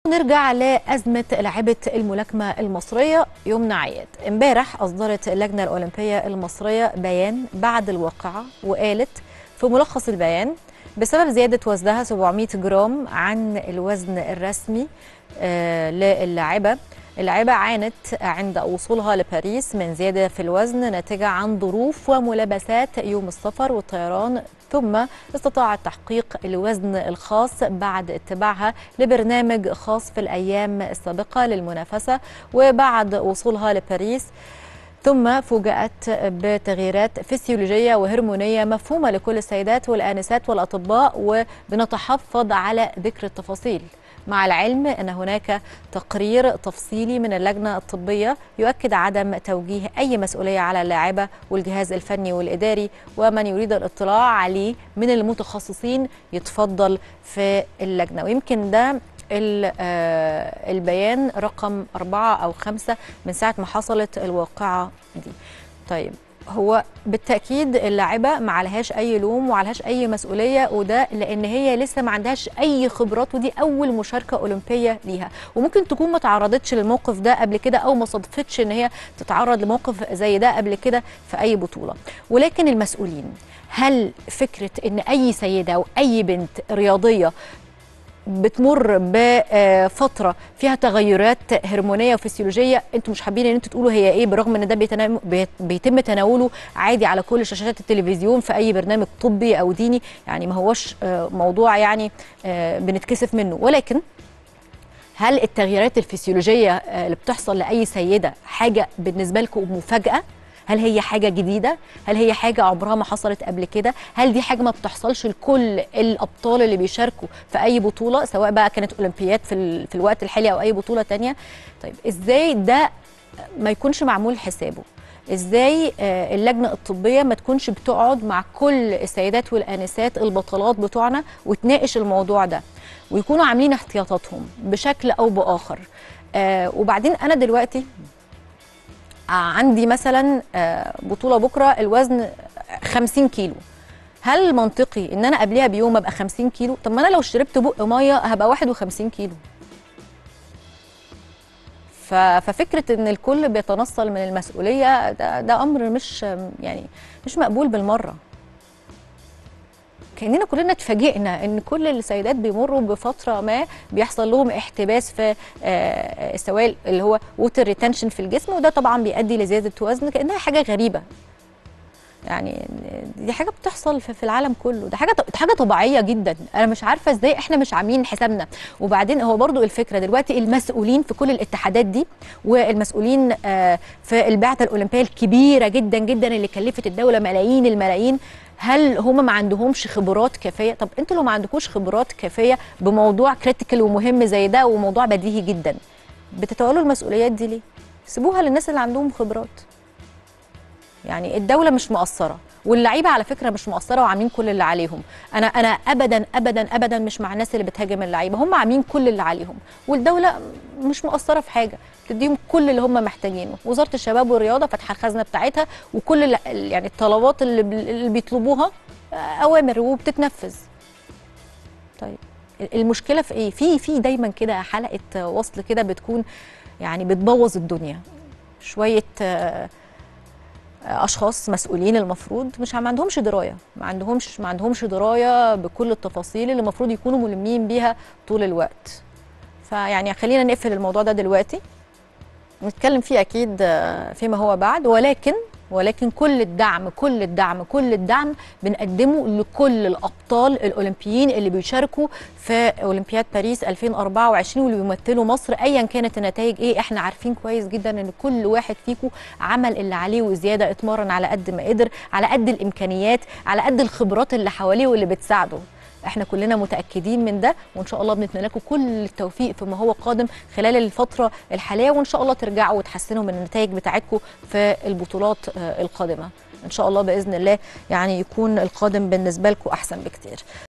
نرجع لأزمة لاعبة الملاكمة المصرية يمنى عياد امبارح أصدرت اللجنة الأولمبية المصرية بيان بعد الواقعة وقالت في ملخص البيان بسبب زيادة وزنها 700 جرام عن الوزن الرسمي آه للاعبة اللاعبة عانت عند وصولها لباريس من زيادة في الوزن ناتجة عن ظروف وملابسات يوم السفر والطيران ثم استطاعت تحقيق الوزن الخاص بعد اتباعها لبرنامج خاص في الأيام السابقة للمنافسة وبعد وصولها لباريس ثم فوجئت بتغييرات فسيولوجية وهرمونية مفهومة لكل السيدات والآنسات والأطباء وبنتحفظ على ذكر التفاصيل مع العلم أن هناك تقرير تفصيلي من اللجنة الطبية يؤكد عدم توجيه أي مسؤولية على اللاعبة والجهاز الفني والإداري ومن يريد الاطلاع عليه من المتخصصين يتفضل في اللجنة ويمكن ده البيان رقم أربعة أو خمسة من ساعة ما حصلت الواقعة دي طيب هو بالتاكيد اللاعبه ما عليهاش اي لوم وعليهاش اي مسؤوليه وده لان هي لسه ما عندهاش اي خبرات ودي اول مشاركه اولمبيه ليها وممكن تكون ما تعرضتش للموقف ده قبل كده او ما صادفتش ان هي تتعرض لموقف زي ده قبل كده في اي بطوله ولكن المسؤولين هل فكره ان اي سيده او اي بنت رياضيه بتمر بفتره فيها تغيرات هرمونيه وفسيولوجيه انتم مش حابين ان انتوا تقولوا هي ايه برغم ان ده بيتم تناوله عادي على كل شاشات التلفزيون في اي برنامج طبي او ديني يعني ما هوش موضوع يعني بنتكسف منه ولكن هل التغييرات الفسيولوجيه اللي بتحصل لاي سيده حاجه بالنسبه لكم مفاجاه هل هي حاجة جديدة؟ هل هي حاجة عمرها ما حصلت قبل كده؟ هل دي حاجة ما بتحصلش لكل الأبطال اللي بيشاركوا في أي بطولة سواء بقى كانت أولمبياد في, في الوقت الحالي أو أي بطولة تانية؟ طيب إزاي ده ما يكونش معمول حسابه؟ ازاي اللجنه الطبيه ما تكونش بتقعد مع كل السيدات والانسات البطلات بتوعنا وتناقش الموضوع ده ويكونوا عاملين احتياطاتهم بشكل او باخر آه وبعدين انا دلوقتي عندي مثلا بطوله بكره الوزن 50 كيلو هل منطقي ان انا قبلها بيوم ابقى 50 كيلو طب ما انا لو شربت بق ميه هبقى 51 كيلو ففكره ان الكل بيتنصل من المسؤوليه ده, ده امر مش يعني مش مقبول بالمره كاننا كلنا اتفاجئنا ان كل السيدات بيمروا بفتره ما بيحصل لهم احتباس في السوائل اللي هو ووتر ريتنشن في الجسم وده طبعا بيؤدي لزياده وزن كانها حاجه غريبه يعني دي حاجه بتحصل في العالم كله ده حاجه حاجه طبيعيه جدا انا مش عارفه ازاي احنا مش عاملين حسابنا وبعدين هو برضو الفكره دلوقتي المسؤولين في كل الاتحادات دي والمسؤولين في البعثه الاولمبيه الكبيره جدا جدا اللي كلفت الدوله ملايين الملايين هل هم ما عندهمش خبرات كافيه طب انتوا لو ما عندكوش خبرات كافيه بموضوع كريتيكال ومهم زي ده وموضوع بديهي جدا بتتولوا المسؤوليات دي ليه سيبوها للناس اللي عندهم خبرات يعني الدوله مش مقصره واللعيبه على فكره مش مقصره وعاملين كل اللي عليهم انا انا ابدا ابدا ابدا مش مع الناس اللي بتهاجم اللعيبه هم عاملين كل اللي عليهم والدوله مش مقصره في حاجه بتديهم كل اللي هم محتاجينه وزاره الشباب والرياضه فاتحه الخزنه بتاعتها وكل يعني الطلبات اللي, اللي بيطلبوها اوامر وبتتنفذ طيب المشكله في ايه في في دايما كده حلقه وصل كده بتكون يعني بتبوظ الدنيا شويه اشخاص مسؤولين المفروض مش ما عندهمش درايه ما عندهمش ما عندهمش درايه بكل التفاصيل اللي المفروض يكونوا ملمين بيها طول الوقت فيعني خلينا نقفل الموضوع ده دلوقتي نتكلم فيه اكيد فيما هو بعد ولكن ولكن كل الدعم كل الدعم كل الدعم بنقدمه لكل الابطال الاولمبيين اللي بيشاركوا في اولمبياد باريس 2024 واللي بيمثلوا مصر ايا كانت النتائج ايه احنا عارفين كويس جدا ان كل واحد فيكم عمل اللي عليه وزياده اتمرن على قد ما قدر على قد الامكانيات على قد الخبرات اللي حواليه واللي بتساعده احنا كلنا متاكدين من ده وان شاء الله بنتمنى لكم كل التوفيق فيما هو قادم خلال الفتره الحاليه وان شاء الله ترجعوا وتحسنوا من النتائج بتاعتكم في البطولات القادمه ان شاء الله باذن الله يعني يكون القادم بالنسبه لكم احسن بكتير